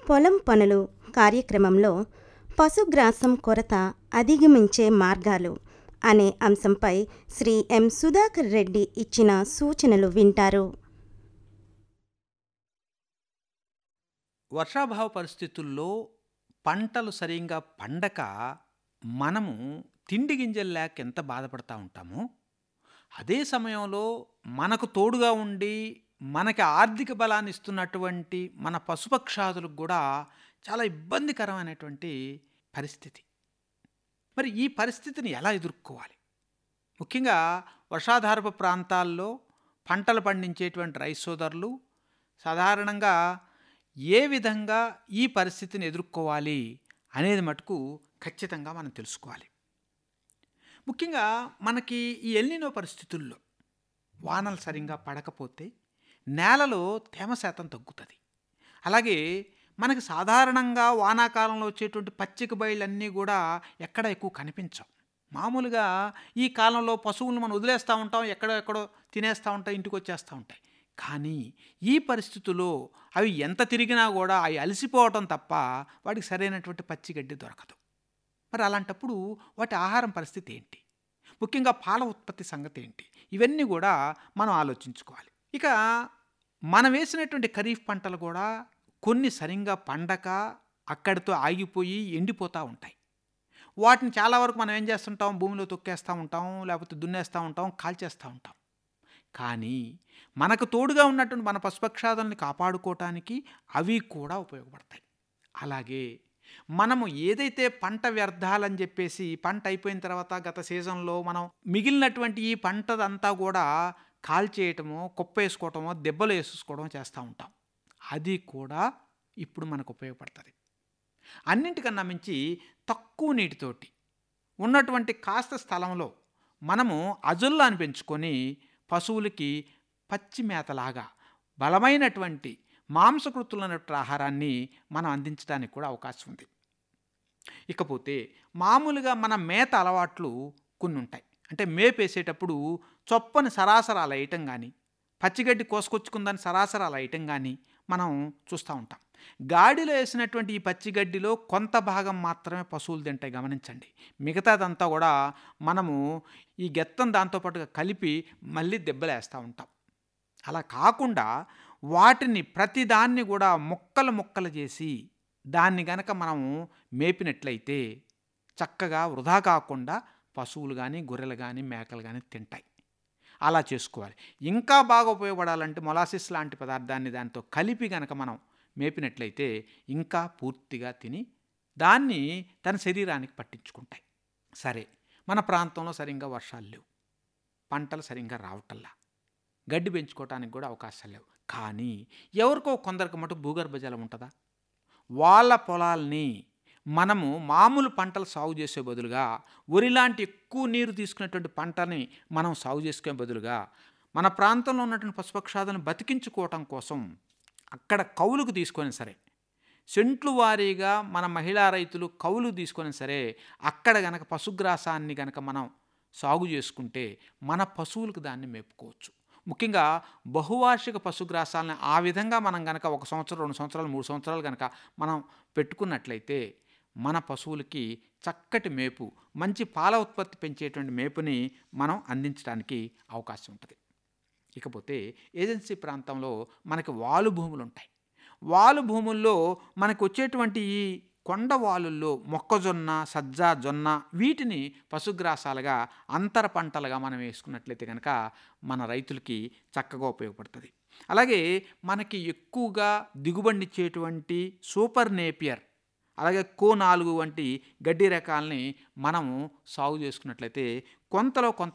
పొలం పనులు కార్యక్రమంలో పశుగ్రాసం కొరత అధిగమించే మార్గాలు అనే అంశంపై శ్రీ ఎం సుధాకర్ రెడ్డి ఇచ్చిన సూచనలు వింటారు వర్షాభావ పరిస్థితుల్లో పంటలు సరిగ్గా పండక మనము తిండి గింజలు లేక ఎంత బాధపడతా ఉంటామో అదే సమయంలో మనకు తోడుగా ఉండి మనకి ఆర్థిక బలాన్ని ఇస్తున్నటువంటి మన పశుపక్షాదులకు కూడా చాలా ఇబ్బందికరమైనటువంటి పరిస్థితి మరి ఈ పరిస్థితిని ఎలా ఎదుర్కోవాలి ముఖ్యంగా వర్షాధారపు ప్రాంతాల్లో పంటలు పండించేటువంటి రైతు సోదరులు సాధారణంగా ఏ విధంగా ఈ పరిస్థితిని ఎదుర్కోవాలి అనేది మటుకు ఖచ్చితంగా మనం తెలుసుకోవాలి ముఖ్యంగా మనకి ఈ ఎల్నినో పరిస్థితుల్లో వానలు సరిగ్గా పడకపోతే నేలలో తేమ శాతం తగ్గుతుంది అలాగే మనకి సాధారణంగా వానాకాలంలో వచ్చేటువంటి పచ్చిక బయళ్ళన్నీ కూడా ఎక్కడ ఎక్కువ కనిపించవు మామూలుగా ఈ కాలంలో పశువులను మనం వదిలేస్తూ ఉంటాం ఎక్కడో ఎక్కడో తినేస్తూ ఉంటాయి ఇంటికి వచ్చేస్తూ ఉంటాయి కానీ ఈ పరిస్థితుల్లో అవి ఎంత తిరిగినా కూడా అవి అలసిపోవటం తప్ప వాటికి సరైనటువంటి పచ్చిగడ్డి దొరకదు మరి అలాంటప్పుడు వాటి ఆహారం పరిస్థితి ఏంటి ముఖ్యంగా పాల ఉత్పత్తి సంగతి ఏంటి ఇవన్నీ కూడా మనం ఆలోచించుకోవాలి ఇక మనం వేసినటువంటి ఖరీఫ్ పంటలు కూడా కొన్ని సరిగ్గా పండక అక్కడితో ఆగిపోయి ఎండిపోతూ ఉంటాయి వాటిని చాలా వరకు మనం ఏం చేస్తుంటాం భూమిలో తొక్కేస్తూ ఉంటాం లేకపోతే దున్నేస్తూ ఉంటాం కాల్చేస్తూ ఉంటాం కానీ మనకు తోడుగా ఉన్నటువంటి మన పశుపక్షాదుల్ని కాపాడుకోవటానికి అవి కూడా ఉపయోగపడతాయి అలాగే మనము ఏదైతే పంట వ్యర్థాలని చెప్పేసి పంట అయిపోయిన తర్వాత గత సీజన్లో మనం మిగిలినటువంటి ఈ పంటదంతా కూడా కాల్చేయటమో కుప్పేసుకోవటమో దెబ్బలు వేసుకోవడమో చేస్తూ ఉంటాం అది కూడా ఇప్పుడు మనకు ఉపయోగపడుతుంది అన్నింటికన్నా మించి తక్కువ నీటితోటి ఉన్నటువంటి కాస్త స్థలంలో మనము అజుల్లాన్ని పెంచుకొని పశువులకి పచ్చి మేతలాగా బలమైనటువంటి మాంసకృతులైనటువంటి ఆహారాన్ని మనం అందించడానికి కూడా అవకాశం ఉంది ఇకపోతే మామూలుగా మన మేత అలవాట్లు కొన్ని ఉంటాయి అంటే మేపేసేటప్పుడు చొప్పని సరాసరాలు వేయటం కానీ పచ్చిగడ్డి కోసుకొచ్చుకుందని సరాసరాలు వేయటం కానీ మనం చూస్తూ ఉంటాం గాడిలో వేసినటువంటి ఈ పచ్చిగడ్డిలో కొంత భాగం మాత్రమే పశువులు తింటాయి గమనించండి మిగతాదంతా కూడా మనము ఈ గెత్తం దాంతోపాటుగా కలిపి మళ్ళీ దెబ్బలేస్తూ ఉంటాం అలా కాకుండా వాటిని ప్రతిదాన్ని కూడా ముక్కలు ముక్కలు చేసి దాన్ని గనక మనము మేపినట్లయితే చక్కగా వృధా కాకుండా పశువులు కానీ గొర్రెలు కానీ మేకలు కానీ తింటాయి అలా చేసుకోవాలి ఇంకా బాగా ఉపయోగపడాలంటే మొలాసిస్ లాంటి పదార్థాన్ని దాంతో కలిపి గనక మనం మేపినట్లయితే ఇంకా పూర్తిగా తిని దాన్ని తన శరీరానికి పట్టించుకుంటాయి సరే మన ప్రాంతంలో సరిగ్గా వర్షాలు లేవు పంటలు సరిగ్గా రావటల్లా గడ్డి పెంచుకోవటానికి కూడా అవకాశాలు లేవు కానీ ఎవరికో కొందరికి మటు భూగర్భ జలం ఉంటుందా వాళ్ళ పొలాల్ని మనము మామూలు పంటలు సాగు చేసే బదులుగా వరి లాంటి ఎక్కువ నీరు తీసుకునేటువంటి పంటని మనం సాగు చేసుకునే బదులుగా మన ప్రాంతంలో ఉన్నటువంటి పశుపక్షాదులను బతికించుకోవటం కోసం అక్కడ కౌలుకు తీసుకొని సరే సెంట్లు వారీగా మన మహిళా రైతులు కౌలు తీసుకొని సరే అక్కడ గనక పశుగ్రాసాన్ని గనక మనం సాగు చేసుకుంటే మన పశువులకు దాన్ని మేపుకోవచ్చు ముఖ్యంగా బహువార్షిక పశుగ్రాసాలని ఆ విధంగా మనం గనక ఒక సంవత్సరం రెండు సంవత్సరాలు మూడు సంవత్సరాలు గనక మనం పెట్టుకున్నట్లయితే మన పశువులకి చక్కటి మేపు మంచి పాల ఉత్పత్తి పెంచేటువంటి మేపుని మనం అందించడానికి అవకాశం ఉంటుంది ఇకపోతే ఏజెన్సీ ప్రాంతంలో మనకి వాలు భూములు ఉంటాయి వాలు భూముల్లో మనకు వచ్చేటువంటి ఈ కొండ వాలుల్లో మొక్కజొన్న సజ్జ జొన్న వీటిని పశుగ్రాసాలుగా అంతర పంటలుగా మనం వేసుకున్నట్లయితే కనుక మన రైతులకి చక్కగా ఉపయోగపడుతుంది అలాగే మనకి ఎక్కువగా దిగుబడినిచ్చేటువంటి సూపర్ నేపియర్ అలాగే కో నాలుగు వంటి గడ్డి రకాలని మనము సాగు చేసుకున్నట్లయితే కొంతలో కొంత